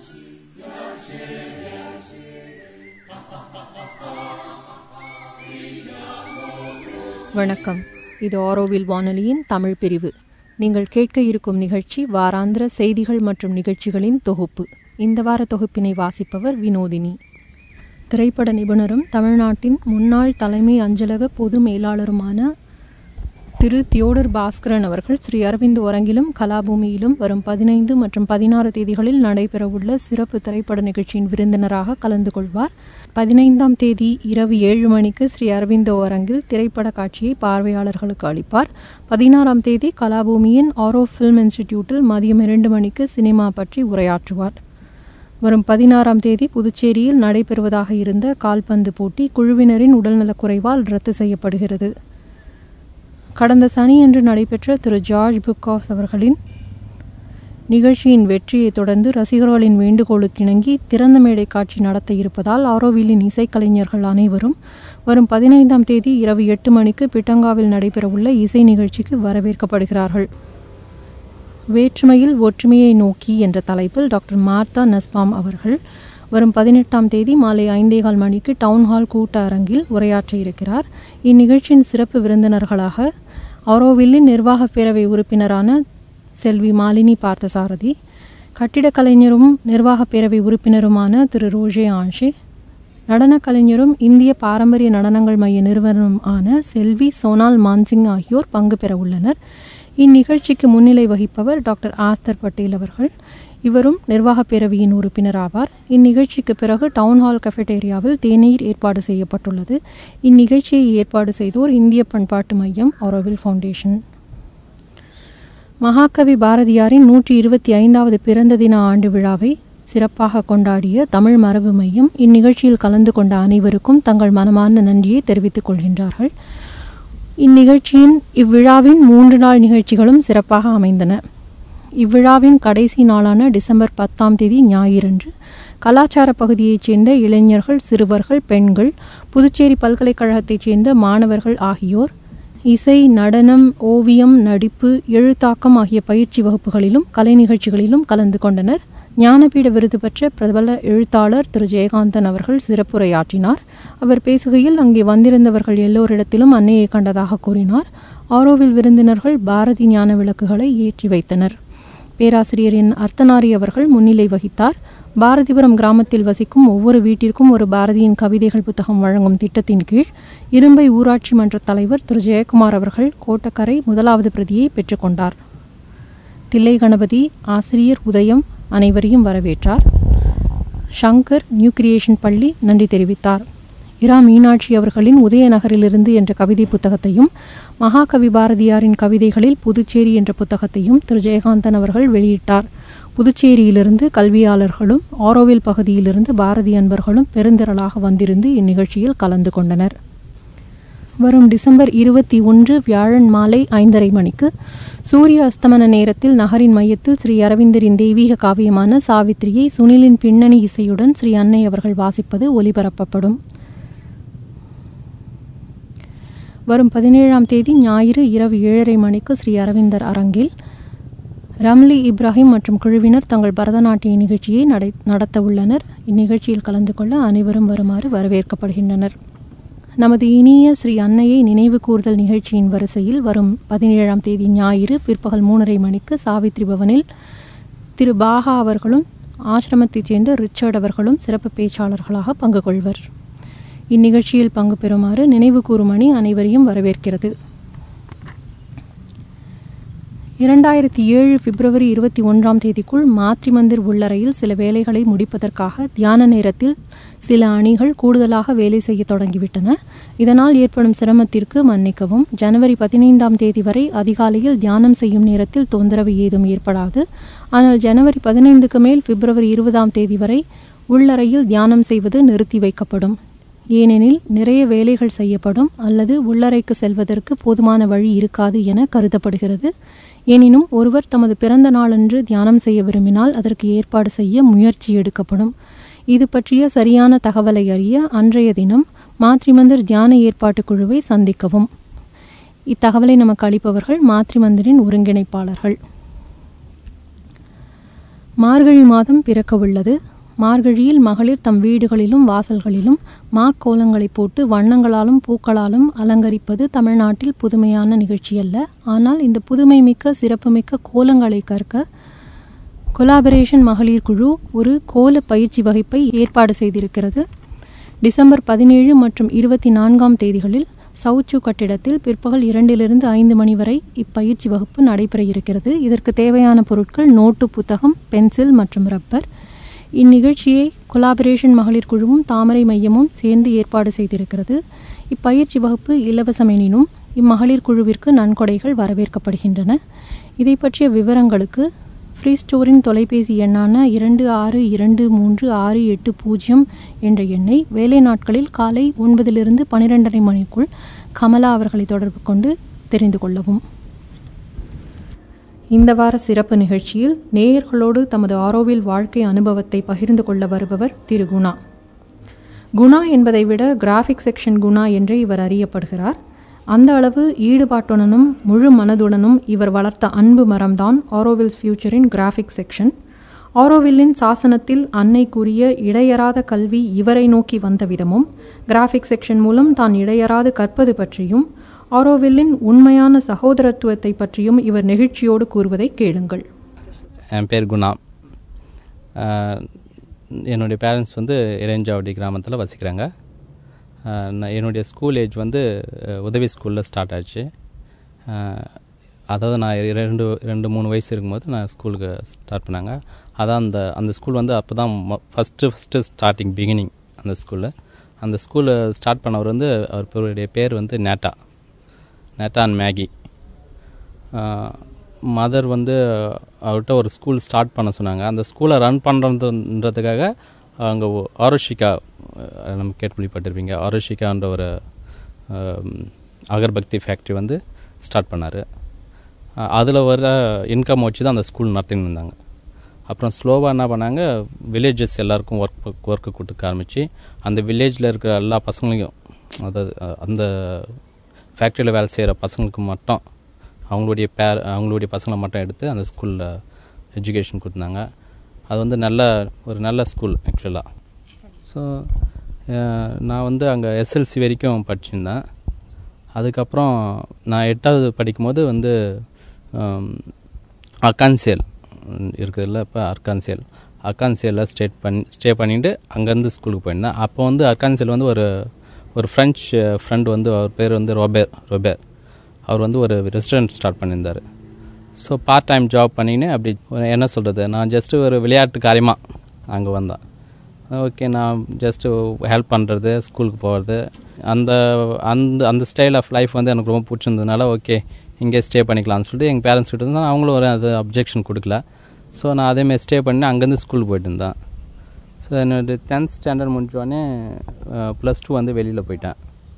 வணக்கம் இது ஆரோவில் வானொலியின் தமிழ் பிரிவு நீங்கள் கேட்க இருக்கும் நிகழ்ச்சி வாராந்திர செய்திகள் மற்றும் நிகழ்ச்சிகளின் தொகுப்பு இந்த வார தொகுப்பினை வாசிப்பவர் வினோதினி திரைப்பட நிபுணரும் தமிழ்நாட்டின் முன்னாள் தலைமை அஞ்சலக பொது மேலாளருமான திரு தியோடர் பாஸ்கரன் அவர்கள் ஸ்ரீ அரவிந்த் ஒரங்கிலும் கலாபூமியிலும் வரும் பதினைந்து மற்றும் பதினாறு தேதிகளில் நடைபெறவுள்ள சிறப்பு திரைப்பட நிகழ்ச்சியின் விருந்தினராக கலந்து கொள்வார் பதினைந்தாம் தேதி இரவு ஏழு மணிக்கு ஸ்ரீ அரவிந்த அரங்கில் திரைப்பட காட்சியை பார்வையாளர்களுக்கு அளிப்பார் பதினாறாம் தேதி கலாபூமியின் ஆரோ ஃபில்ம் இன்ஸ்டிடியூட்டில் மதியம் இரண்டு மணிக்கு சினிமா பற்றி உரையாற்றுவார் வரும் பதினாறாம் தேதி புதுச்சேரியில் நடைபெறுவதாக இருந்த கால்பந்து போட்டி குழுவினரின் உடல்நலக்குறைவால் ரத்து செய்யப்படுகிறது கடந்த சனியன்று நடைபெற்ற திரு ஜார்ஜ் புக்காஸ் அவர்களின் நிகழ்ச்சியின் வெற்றியை தொடர்ந்து ரசிகர்களின் வேண்டுகோளுக்கிணங்கி திறந்த மேடை காட்சி நடத்த இருப்பதால் ஆரோவிலின் இசைக்கலைஞர்கள் அனைவரும் வரும் பதினைந்தாம் தேதி இரவு எட்டு மணிக்கு பிட்டங்காவில் நடைபெறவுள்ள இசை நிகழ்ச்சிக்கு வரவேற்கப்படுகிறார்கள் வேற்றுமையில் ஒற்றுமையை நோக்கி என்ற தலைப்பில் டாக்டர் மார்த்தா நஸ்பாம் அவர்கள் வரும் பதினெட்டாம் தேதி மாலை ஐந்தேகால் மணிக்கு டவுன்ஹால் கூட்ட அரங்கில் உரையாற்ற இருக்கிறார் இந்நிகழ்ச்சியின் சிறப்பு விருந்தினர்களாக ஆரோவில்லின் நிர்வாக பேரவை உறுப்பினரான செல்வி மாலினி பார்த்தசாரதி கட்டிடக் கலைஞரும் நிர்வாக பேரவை உறுப்பினருமான திரு ரோஜே ஆன்ஷே நடனக் கலைஞரும் இந்திய பாரம்பரிய நடனங்கள் மைய நிறுவனருமான செல்வி சோனால் மான்சிங் ஆகியோர் பங்கு பெற உள்ளனர் இந்நிகழ்ச்சிக்கு முன்னிலை வகிப்பவர் டாக்டர் ஆஸ்தர் பட்டேல் அவர்கள் இவரும் நிர்வாக பேரவையின் உறுப்பினர் ஆவார் இந்நிகழ்ச்சிக்கு பிறகு டவுன்ஹால் கஃபெட்டேரியாவில் தேநீர் ஏற்பாடு செய்யப்பட்டுள்ளது இந்நிகழ்ச்சியை ஏற்பாடு செய்தோர் இந்திய பண்பாட்டு மையம் ஆரோவில் ஃபவுண்டேஷன் மகாகவி பாரதியாரின் நூற்றி இருபத்தி ஐந்தாவது பிறந்த தின ஆண்டு விழாவை சிறப்பாக கொண்டாடிய தமிழ் மரபு மையம் இந்நிகழ்ச்சியில் கலந்து கொண்ட அனைவருக்கும் தங்கள் மனமார்ந்த நன்றியை தெரிவித்துக் கொள்கின்றார்கள் இந்நிகழ்ச்சியின் இவ்விழாவின் மூன்று நாள் நிகழ்ச்சிகளும் சிறப்பாக அமைந்தன இவ்விழாவின் கடைசி நாளான டிசம்பர் பத்தாம் தேதி ஞாயிறன்று கலாச்சார பகுதியைச் சேர்ந்த இளைஞர்கள் சிறுவர்கள் பெண்கள் புதுச்சேரி பல்கலைக்கழகத்தைச் சேர்ந்த மாணவர்கள் ஆகியோர் இசை நடனம் ஓவியம் நடிப்பு எழுத்தாக்கம் ஆகிய பயிற்சி வகுப்புகளிலும் கலை நிகழ்ச்சிகளிலும் கலந்து கொண்டனர் ஞானபீட விருது பெற்ற பிரபல எழுத்தாளர் திரு ஜெயகாந்தன் அவர்கள் சிறப்புரையாற்றினார் அவர் பேசுகையில் அங்கே வந்திருந்தவர்கள் எல்லோரிடத்திலும் அன்னையை கண்டதாக கூறினார் ஆரோவில் விருந்தினர்கள் பாரதி ஞான விளக்குகளை ஏற்றி வைத்தனர் பேராசிரியரின் அர்த்தனாரி அவர்கள் முன்னிலை வகித்தார் பாரதிபுரம் கிராமத்தில் வசிக்கும் ஒவ்வொரு வீட்டிற்கும் ஒரு பாரதியின் கவிதைகள் புத்தகம் வழங்கும் திட்டத்தின் கீழ் இரும்பை ஊராட்சி மன்ற தலைவர் திரு ஜெயக்குமார் அவர்கள் கோட்டக்கரை முதலாவது பிரதியை பெற்றுக்கொண்டார் தில்லை கணபதி ஆசிரியர் உதயம் அனைவரையும் வரவேற்றார் ஷங்கர் நியூ கிரியேஷன் பள்ளி நன்றி தெரிவித்தார் இரா மீனாட்சி அவர்களின் உதயநகரிலிருந்து என்ற கவிதை புத்தகத்தையும் மகாகவி பாரதியாரின் கவிதைகளில் புதுச்சேரி என்ற புத்தகத்தையும் திரு ஜெயகாந்தன் அவர்கள் வெளியிட்டார் புதுச்சேரியிலிருந்து கல்வியாளர்களும் ஆரோவில் பகுதியிலிருந்து பாரதி அன்பர்களும் பெருந்திரளாக வந்திருந்து இந்நிகழ்ச்சியில் கலந்து கொண்டனர் வரும் டிசம்பர் இருபத்தி ஒன்று வியாழன் மாலை ஐந்தரை மணிக்கு சூரிய அஸ்தமன நேரத்தில் நகரின் மையத்தில் ஸ்ரீ அரவிந்தரின் தெய்வீக காவியமான சாவித்திரியை சுனிலின் பின்னணி இசையுடன் ஸ்ரீ அன்னை அவர்கள் வாசிப்பது ஒலிபரப்பப்படும் வரும் பதினேழாம் தேதி ஞாயிறு இரவு ஏழரை மணிக்கு ஸ்ரீ அரவிந்தர் அரங்கில் ரம்லி இப்ராஹிம் மற்றும் குழுவினர் தங்கள் பரதநாட்டிய நிகழ்ச்சியை நடை நடத்த உள்ளனர் இந்நிகழ்ச்சியில் கலந்து கொள்ள அனைவரும் வருமாறு வரவேற்கப்படுகின்றனர் நமது இனிய ஸ்ரீ அன்னையை நினைவு கூர்தல் நிகழ்ச்சியின் வரிசையில் வரும் பதினேழாம் தேதி ஞாயிறு பிற்பகல் மூணரை மணிக்கு சாவித்ரி பவனில் திரு பாகா அவர்களும் ஆசிரமத்தைச் சேர்ந்த ரிச்சர்ட் அவர்களும் சிறப்பு பேச்சாளர்களாக பங்கு கொள்வர் இந்நிகழ்ச்சியில் பங்கு பெறுமாறு நினைவு கூறும் அணி அனைவரையும் வரவேற்கிறது இரண்டாயிரத்தி ஏழு பிப்ரவரி இருபத்தி ஒன்றாம் தேதிக்குள் மாத்ரிமந்திர் உள்ளறையில் சில வேலைகளை முடிப்பதற்காக தியான நேரத்தில் சில அணிகள் கூடுதலாக வேலை செய்ய தொடங்கிவிட்டன இதனால் ஏற்படும் சிரமத்திற்கு மன்னிக்கவும் ஜனவரி பதினைந்தாம் தேதி வரை அதிகாலையில் தியானம் செய்யும் நேரத்தில் தொந்தரவு ஏதும் ஏற்படாது ஆனால் ஜனவரி பதினைந்துக்கு மேல் பிப்ரவரி இருபதாம் தேதி வரை உள்ளறையில் தியானம் செய்வது நிறுத்தி வைக்கப்படும் ஏனெனில் நிறைய வேலைகள் செய்யப்படும் அல்லது உள்ளறைக்கு செல்வதற்கு போதுமான வழி இருக்காது என கருதப்படுகிறது எனினும் ஒருவர் தமது பிறந்த நாளன்று தியானம் செய்ய விரும்பினால் அதற்கு ஏற்பாடு செய்ய முயற்சி எடுக்கப்படும் இது பற்றிய சரியான தகவலை அறிய அன்றைய தினம் மாத்ரிமந்திர் தியான ஏற்பாட்டு குழுவை சந்திக்கவும் இத்தகவலை நமக்கு அளிப்பவர்கள் மாத்ரிமந்திரின் ஒருங்கிணைப்பாளர்கள் மார்கழி மாதம் பிறக்கவுள்ளது மார்கழியில் மகளிர் தம் வீடுகளிலும் வாசல்களிலும் மாக்கோலங்களை போட்டு வண்ணங்களாலும் பூக்களாலும் அலங்கரிப்பது தமிழ்நாட்டில் புதுமையான நிகழ்ச்சியல்ல ஆனால் இந்த புதுமைமிக்க சிறப்புமிக்க கோலங்களை கற்க கொலாபரேஷன் மகளிர் குழு ஒரு கோல பயிற்சி வகுப்பை ஏற்பாடு செய்திருக்கிறது டிசம்பர் பதினேழு மற்றும் இருபத்தி நான்காம் தேதிகளில் சவுச்சு கட்டிடத்தில் பிற்பகல் இரண்டிலிருந்து ஐந்து மணி வரை இப்பயிற்சி வகுப்பு நடைபெற இருக்கிறது இதற்கு தேவையான பொருட்கள் நோட்டு புத்தகம் பென்சில் மற்றும் ரப்பர் இந்நிகழ்ச்சியை கொலாபரேஷன் மகளிர் குழுவும் தாமரை மையமும் சேர்ந்து ஏற்பாடு செய்திருக்கிறது இப்பயிற்சி வகுப்பு இலவசமெனினும் இம்மகளிர் குழுவிற்கு நன்கொடைகள் வரவேற்கப்படுகின்றன இதை பற்றிய விவரங்களுக்கு ஃப்ரீ ஸ்டோரின் தொலைபேசி எண்ணான இரண்டு ஆறு இரண்டு மூன்று ஆறு எட்டு பூஜ்ஜியம் என்ற எண்ணை வேலை நாட்களில் காலை ஒன்பதிலிருந்து பனிரெண்டரை மணிக்குள் கமலா அவர்களை தொடர்பு கொண்டு தெரிந்து கொள்ளவும் இந்த வார சிறப்பு நிகழ்ச்சியில் நேயர்களோடு தமது ஆரோவில் வாழ்க்கை அனுபவத்தை பகிர்ந்து கொள்ள வருபவர் திரு குணா குணா என்பதை விட கிராஃபிக் செக்ஷன் குணா என்றே இவர் அறியப்படுகிறார் அந்த அளவு ஈடுபாட்டுடனும் முழு மனதுடனும் இவர் வளர்த்த அன்பு மரம்தான் ஆரோவில்ஸ் ஃபியூச்சரின் கிராஃபிக் செக்ஷன் ஆரோவில்லின் சாசனத்தில் அன்னை கூறிய இடையறாத கல்வி இவரை நோக்கி வந்த விதமும் கிராஃபிக் செக்ஷன் மூலம் தான் இடையறாது கற்பது பற்றியும் ஆரோவில்லின் உண்மையான சகோதரத்துவத்தை பற்றியும் இவர் நெகிழ்ச்சியோடு கூறுவதை கேளுங்கள் என் பேர் குணா என்னுடைய பேரண்ட்ஸ் வந்து இளையஞ்சாவடி கிராமத்தில் வசிக்கிறாங்க நான் என்னுடைய ஸ்கூல் ஏஜ் வந்து உதவி ஸ்கூலில் ஸ்டார்ட் ஆச்சு அதாவது நான் ரெண்டு ரெண்டு மூணு வயசு இருக்கும்போது நான் ஸ்கூலுக்கு ஸ்டார்ட் பண்ணாங்க அதான் அந்த அந்த ஸ்கூல் வந்து அப்போ தான் ஃபஸ்ட்டு ஃபஸ்ட்டு ஸ்டார்டிங் பிகினிங் அந்த ஸ்கூலில் அந்த ஸ்கூலை ஸ்டார்ட் பண்ணவர் வந்து அவர் பேருடைய பேர் வந்து Netta Netta and Maggie mother வந்து அவர்கிட்ட ஒரு ஸ்கூல் ஸ்டார்ட் பண்ண சொன்னாங்க அந்த ஸ்கூலை ரன் பண்ணுறதுன்றதுக்காக அங்கே ஆரோஷிகா நம்ம கேள்விப்பட்டிருப்பீங்க ஆரோஷிகான்ற ஒரு அகர்பக்தி ஃபேக்ட்ரி வந்து ஸ்டார்ட் பண்ணார் அதில் வர இன்கம் வச்சு தான் அந்த ஸ்கூல் நடத்தின்னு இருந்தாங்க அப்புறம் ஸ்லோவாக என்ன பண்ணாங்க வில்லேஜஸ் எல்லாருக்கும் ஒர்க் ஒர்க்கு கொடுக்க ஆரம்பித்து அந்த வில்லேஜில் இருக்கிற எல்லா பசங்களையும் அதாவது அந்த ஃபேக்ட்ரியில் வேலை செய்கிற பசங்களுக்கு மட்டும் அவங்களுடைய பேர் அவங்களுடைய பசங்களை மட்டும் எடுத்து அந்த ஸ்கூலில் எஜுகேஷன் கொடுத்தாங்க அது வந்து நல்ல ஒரு நல்ல ஸ்கூல் ஆக்சுவலாக ஸோ நான் வந்து அங்கே எஸ்எல்சி வரைக்கும் படிச்சிருந்தேன் அதுக்கப்புறம் நான் எட்டாவது படிக்கும்போது வந்து அக்கான்சியல் இருக்குதுல்ல இப்போ அர்கான்சியல் அர்கான்சியலில் ஸ்டேட் பண்ணி ஸ்டே பண்ணிவிட்டு அங்கேருந்து ஸ்கூலுக்கு போயிருந்தேன் அப்போ வந்து அர்கான்சியல் வந்து ஒரு ஒரு ஃப்ரெஞ்ச் ஃப்ரெண்ட் வந்து அவர் பேர் வந்து ரொபேர் ரொபேர் அவர் வந்து ஒரு ரெஸ்டாரண்ட் ஸ்டார்ட் பண்ணியிருந்தார் ஸோ பார்ட் டைம் ஜாப் பண்ணின்னு அப்படி என்ன சொல்கிறது நான் ஜஸ்ட்டு ஒரு விளையாட்டு காரியமாக அங்கே வந்தேன் ஓகே நான் ஜஸ்ட்டு ஹெல்ப் பண்ணுறது ஸ்கூலுக்கு போகிறது அந்த அந்த அந்த ஸ்டைல் ஆஃப் லைஃப் வந்து எனக்கு ரொம்ப பிடிச்சிருந்ததுனால ஓகே இங்கே ஸ்டே பண்ணிக்கலாம்னு சொல்லிட்டு எங்கள் பேரண்ட்ஸ் கிட்ட இருந்தால் அவங்களும் ஒரு அது அப்ஜெக்ஷன் கொடுக்கல ஸோ நான் அதேமாதிரி ஸ்டே பண்ணி அங்கேருந்து ஸ்கூலுக்கு போயிட்டு இருந்தேன் ஸோ என்னோடய டென்த் ஸ்டாண்டர்ட் முடிஞ்சோடனே ப்ளஸ் டூ வந்து வெளியில் போயிட்டேன்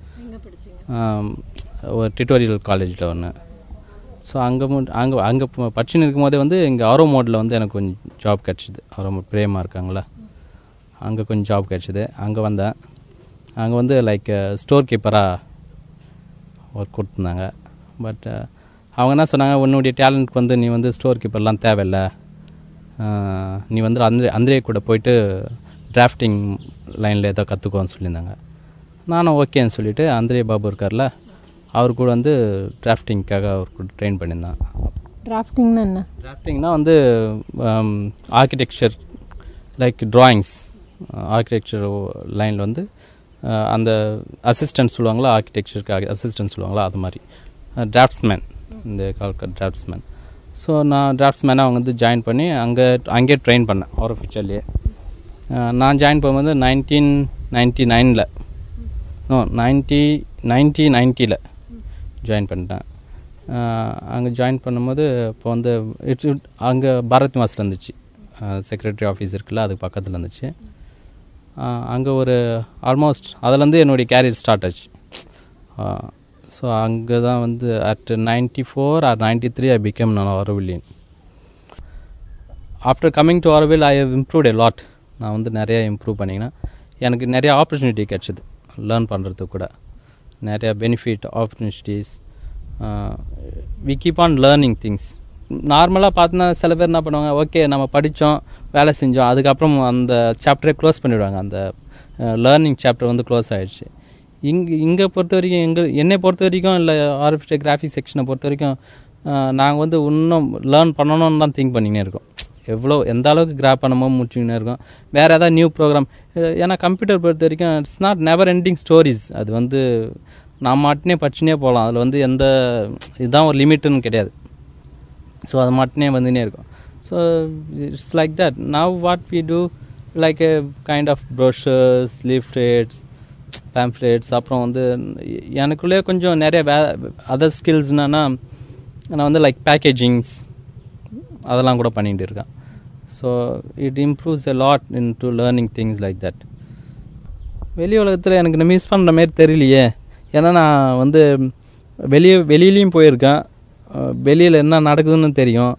ஒரு டியூட்டோரியல் காலேஜில் ஒன்று ஸோ அங்கே அங்கே அங்கே படிச்சுன்னு இருக்கும்போதே வந்து இங்கே ஆரோ மோடில் வந்து எனக்கு கொஞ்சம் ஜாப் கிடச்சிது ஆரோ மோட் பிரேமா இருக்காங்களா அங்கே கொஞ்சம் ஜாப் கிடச்சிது அங்கே வந்தேன் அங்கே வந்து லைக் ஸ்டோர் கீப்பராக ஒர்க் கொடுத்துருந்தாங்க பட் அவங்க என்ன சொன்னாங்க உன்னுடைய டேலண்ட்க்கு வந்து நீ வந்து ஸ்டோர் கீப்பர்லாம் தேவையில்லை நீ வந்து அந்திரே அந்திரே கூட போயிட்டு டிராஃப்டிங் லைனில் ஏதோ கற்றுக்கோன்னு சொல்லியிருந்தாங்க நானும் ஓகேன்னு சொல்லிவிட்டு அந்திரே பாபு இருக்கார்ல அவர் கூட வந்து டிராஃப்டிங்க்காக அவர் கூட ட்ரெயின் பண்ணியிருந்தேன் டிராஃப்டிங்னா என்ன டிராஃப்டிங்னா வந்து ஆர்கிடெக்சர் லைக் ட்ராயிங்ஸ் ஆர்கிடெக்சர் லைனில் வந்து அந்த அசிஸ்டன்ட் சொல்லுவாங்களா ஆர்கிடெக்சருக்கு அசிஸ்டன்ட் சொல்லுவாங்களா அது மாதிரி டிராஃப்ட்ஸ்மேன் இந்த கால்க டிராஃப்ட்ஸ்மேன் ஸோ நான் டிராஃப்ட்ஸ்மேனாக அவங்க வந்து ஜாயின் பண்ணி அங்கே அங்கேயே ட்ரெயின் பண்ணேன் ஒரு ஃபியூச்சர்லேயே நான் ஜாயின் பண்ணும்போது நைன்டீன் நைன்ட்டி நைனில் நோ நைன்ட்டி நைன்ட்டி நைன்ட்டியில் ஜாயின் பண்ணிட்டேன் அங்கே ஜாயின் பண்ணும்போது இப்போ வந்து இட்ஸ் அங்கே பாரத் நிவாஸில் இருந்துச்சு செக்ரட்டரி ஆஃபீஸ் இருக்குல்ல அதுக்கு பக்கத்தில் இருந்துச்சு அங்கே ஒரு ஆல்மோஸ்ட் அதுலேருந்து என்னுடைய கேரியர் ஸ்டார்ட் ஆச்சு ஸோ அங்கே தான் வந்து at ninety four or ninety three I become நான் Aurovillian after coming to Auroville I have improved a lot நான் வந்து நிறைய இம்ப்ரூவ் பண்ணிங்கன்னா எனக்கு நிறைய ஆப்பர்ச்சுனிட்டி கிடச்சிது லேர்ன் பண்ணுறதுக்கு கூட நிறைய benefit opportunities we keep on learning things நார்மலாக பார்த்தோன்னா சில பேர் என்ன பண்ணுவாங்க ஓகே நம்ம படித்தோம் வேலை செஞ்சோம் அதுக்கப்புறம் அந்த சாப்டரே க்ளோஸ் பண்ணிவிடுவாங்க அந்த லேர்னிங் சாப்டர் வந்து க்ளோஸ் ஆகிடுச்சு இங்கே இங்கே பொறுத்த வரைக்கும் எங்கள் என்னை பொறுத்த வரைக்கும் இல்லை ஆர்டிஃபிஷியல் கிராஃபிக் செக்ஷனை பொறுத்த வரைக்கும் நாங்கள் வந்து இன்னும் லேர்ன் பண்ணணும்னு தான் திங்க் பண்ணினே இருக்கோம் எவ்வளோ எந்த அளவுக்கு கிராப் பண்ணமோ முடிச்சுக்கினே இருக்கோம் வேறு ஏதாவது நியூ ப்ரோக்ராம் ஏன்னா கம்ப்யூட்டர் பொறுத்த வரைக்கும் it's not never ending stories அது வந்து நான் மாட்டினே படிச்சுனே போகலாம் அதில் வந்து எந்த இதுதான் ஒரு லிமிட்டுன்னு கிடையாது ஸோ அது மாட்டினே வந்துனே இருக்கும் so it's like that now what we do like a kind of brochures leaflets pamphlets அப்புறம் வந்து எனக்குள்ளே கொஞ்சம் நிறைய வே அதர் ஸ்கில்ஸ் என்னன்னா நான் வந்து லைக் பேக்கேஜிங்ஸ் அதெல்லாம் கூட பண்ணிகிட்டு இருக்கேன் so it improves a lot in to learning things like that வெளி உலகத்தில் எனக்கு நான் மிஸ் பண்ணுற மாதிரி தெரியலையே ஏன்னா நான் வந்து வெளியே வெளியிலையும் போயிருக்கேன் வெளியில் என்ன நடக்குதுன்னு தெரியும்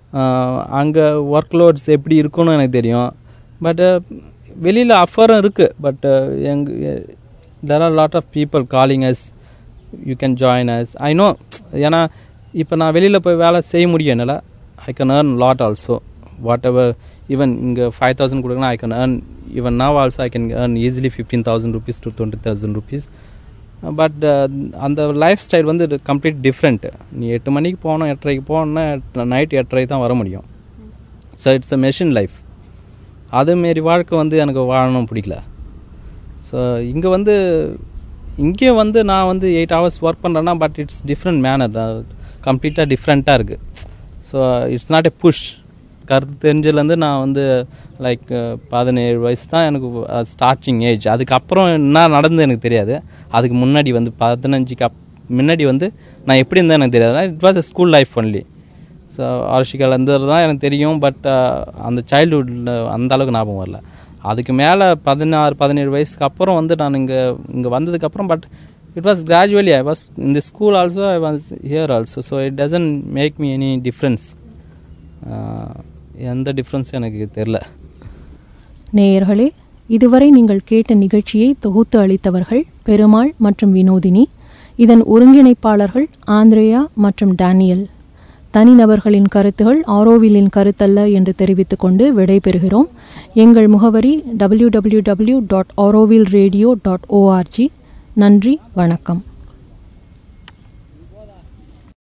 அங்கே ஒர்க் லோட்ஸ் எப்படி இருக்குன்னு எனக்கு தெரியும் பட்டு வெளியில் அஃபரும் இருக்குது but and there are lot of people calling us you can join us I know ஏன்னா இப்போ நான் வெளியில் போய் வேலை செய்ய முடியும் என்னால் I can earn lot also whatever even இங்கே ஃபைவ் தௌசண்ட் கொடுக்குன்னா I can earn even now also I can earn easily fifteen thousand rupees to twenty thousand rupees but அந்த லைஃப் ஸ்டைல் வந்து கம்ப்ளீட் டிஃப்ரெண்ட்டு நீ எட்டு மணிக்கு போகணும் எட்டரைக்கு போகணுன்னா night எட்டரைக்கு தான் வர முடியும் so it's a machine life அதுமாரி வாழ்க்கை வந்து எனக்கு வாழணும் பிடிக்கல ஸோ இங்கே வந்து இங்கே வந்து நான் வந்து எயிட் ஹவர்ஸ் ஒர்க் பண்ணுறேன்னா பட் இட்ஸ் டிஃப்ரெண்ட் மேனர் கம்ப்ளீட்டாக டிஃப்ரெண்ட்டாக இருக்குது so it's not a push கருத்து தெரிஞ்சதுலேருந்து நான் வந்து லைக் பதினேழு வயசு தான் எனக்கு ஸ்டார்டிங் ஏஜ் அதுக்கப்புறம் என்ன நடந்தது எனக்கு தெரியாது அதுக்கு முன்னாடி வந்து பதினஞ்சுக்கு அப் முன்னாடி வந்து நான் எப்படி இருந்தேன் எனக்கு தெரியாது it was a school life only so ஆர்ஷிகால் இருந்தது தான் எனக்கு தெரியும் பட் அந்த சைல்டுஹுட்டில் அந்த அளவுக்கு ஞாபகம் வரல அதுக்கு மேலே பதினாறு பதினேழு வயசுக்கு அப்புறம் வந்து நான் இங்கே இங்கே வந்ததுக்கப்புறம் but it was gradually I was இந்த school also I was here also so it doesn't make me any difference எந்த டிஃப்ரென்ஸும் எனக்கு தெரில நேயர்களே இதுவரை நீங்கள் கேட்ட நிகழ்ச்சியை தொகுத்து அளித்தவர்கள் பெருமாள் மற்றும் வினோதினி இதன் ஒருங்கிணைப்பாளர்கள் ஆந்திரேயா மற்றும் டேனியல் தனிநபர்களின் கருத்துகள் ஆரோவிலின் கருத்தல்ல என்று தெரிவித்துக் கொண்டு விடைபெறுகிறோம் எங்கள் முகவரி W W W dot Auroville radio dot O R G நன்றி வணக்கம்